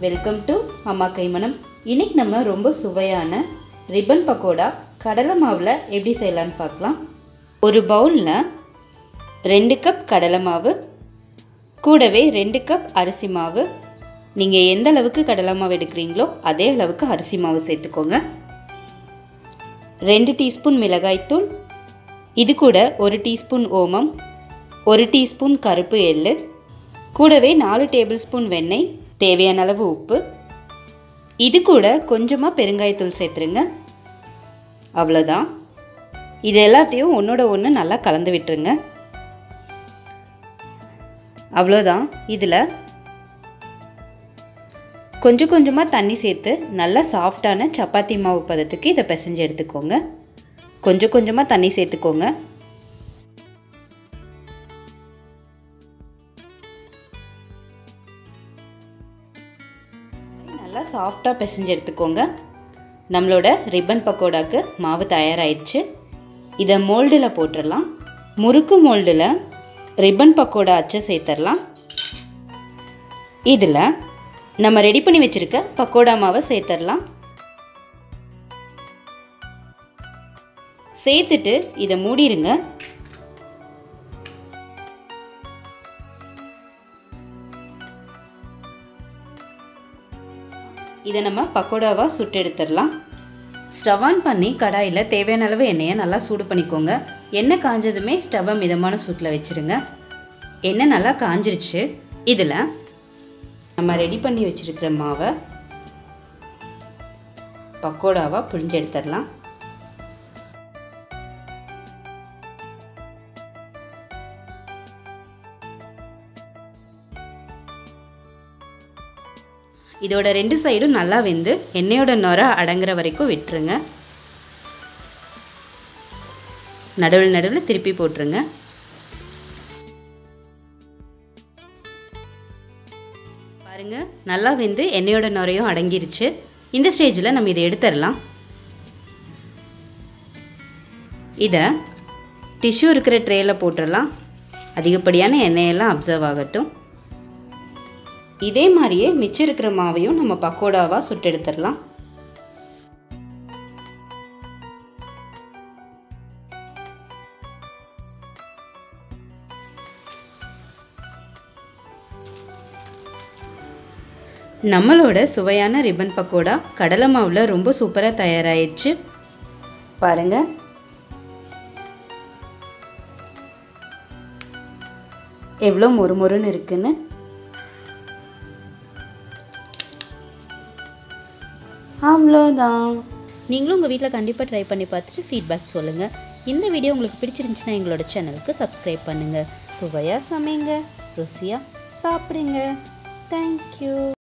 welcome to அம்மா கைமணம் இன்னைக்கு நம்ம ரொம்ப சுவையான ரிப்பன் பக்கோடா கடலை மாவில் எப்படி செய்யலான்னு பார்க்கலாம் ஒரு பவுலில் ரெண்டு கப் கடலை மாவு கூடவே ரெண்டு கப் அரிசி மாவு நீங்கள் எந்த அளவுக்கு கடலை மாவு எடுக்கிறீங்களோ அதே அளவுக்கு அரிசி மாவு சேர்த்துக்கோங்க ரெண்டு டீஸ்பூன் மிளகாய்த்தூள் இது கூட ஒரு டீஸ்பூன் ஓமம் ஒரு டீஸ்பூன் கருப்பு எள்ளு கூடவே நாலு டேபிள் ஸ்பூன் வெண்ணெய் தேவையான அளவு உப்பு இது கூட கொஞ்சமாக பெருங்காயத்தூள் சேர்த்துருங்க அவ்வளோதான் இது எல்லாத்தையும் ஒன்றோட ஒன்று நல்லா கலந்து விட்டுருங்க அவ்வளோதான் இதில் கொஞ்சம் கொஞ்சமாக தண்ணி சேர்த்து நல்லா சாஃப்டான சப்பாத்தி மாவு பதத்துக்கு இதை பிசைஞ்சு எடுத்துக்கோங்க கொஞ்சம் கொஞ்சமாக தண்ணி சேர்த்துக்கோங்க நல்லா சாஃப்டாக பிசைஞ்சு எடுத்துக்கோங்க நம்மளோட ரிப்பன் பக்கோடாக்கு மாவு தயாராகிடுச்சு இதை மோல்டில் போட்டுடலாம் முறுக்கு மோல்டில் ரிப்பன் பக்கோடா அச்சை சேர்த்துடலாம் இதில் நம்ம ரெடி பண்ணி வச்சுருக்க பக்கோடா மாவை சேர்த்துடலாம் சேர்த்துட்டு இதை மூடிடுங்க இதை நம்ம பக்கோடாவாக சுட்டு எடுத்துடலாம் ஸ்டவ் ஆன் பண்ணி கடாயில் தேவையான அளவு எண்ணெயை நல்லா சூடு பண்ணிக்கோங்க எண்ணெய் காஞ்சதுமே ஸ்டவ்வை மிதமான சூட்டில் வச்சுருங்க எண்ணெய் நல்லா காஞ்சிருச்சு இதில் நம்ம ரெடி பண்ணி வச்சுருக்கிற மாவை பக்கோடாவாக புழிஞ்சு எடுத்துடலாம் இதோட ரெண்டு சைடும் நல்லா வெந்து எண்ணெயோட நுர அடங்குற வரைக்கும் விட்டுருங்க நடுவில் நடுவில் திருப்பி போட்டுருங்க பாருங்க நல்லா வெந்து எண்ணெயோட நுரையும் அடங்கிருச்சு இந்த ஸ்டேஜில் நம்ம இதை எடுத்துடலாம் இதை டிஷ்யூ இருக்கிற ட்ரேயில் போட்டுடலாம் அதிகப்படியான எண்ணெயெல்லாம் அப்சர்வ் ஆகட்டும் இதே மாதிரியே மிச்சம் இருக்கிற மாவையும் நம்ம பக்கோடாவாக சுட்டு எடுத்துடலாம் நம்மளோட சுவையான ரிப்பன் பக்கோடா கடலை மாவில் ரொம்ப சூப்பராக தயாராகிடுச்சு பாருங்கள் எவ்வளோ மொறுமொறுன்னு இருக்குன்னு அவ்வளோதான் நீங்களும் உங்கள் வீட்டில் கண்டிப்பாக ட்ரை பண்ணி பார்த்துட்டு ஃபீட்பேக் சொல்லுங்கள் இந்த வீடியோ உங்களுக்கு பிடிச்சிருந்துச்சுன்னா எங்களோட சேனலுக்கு சப்ஸ்கிரைப் பண்ணுங்கள் சுவையாக சமைங்க ருசியாக சாப்பிடுங்க தேங்க்யூ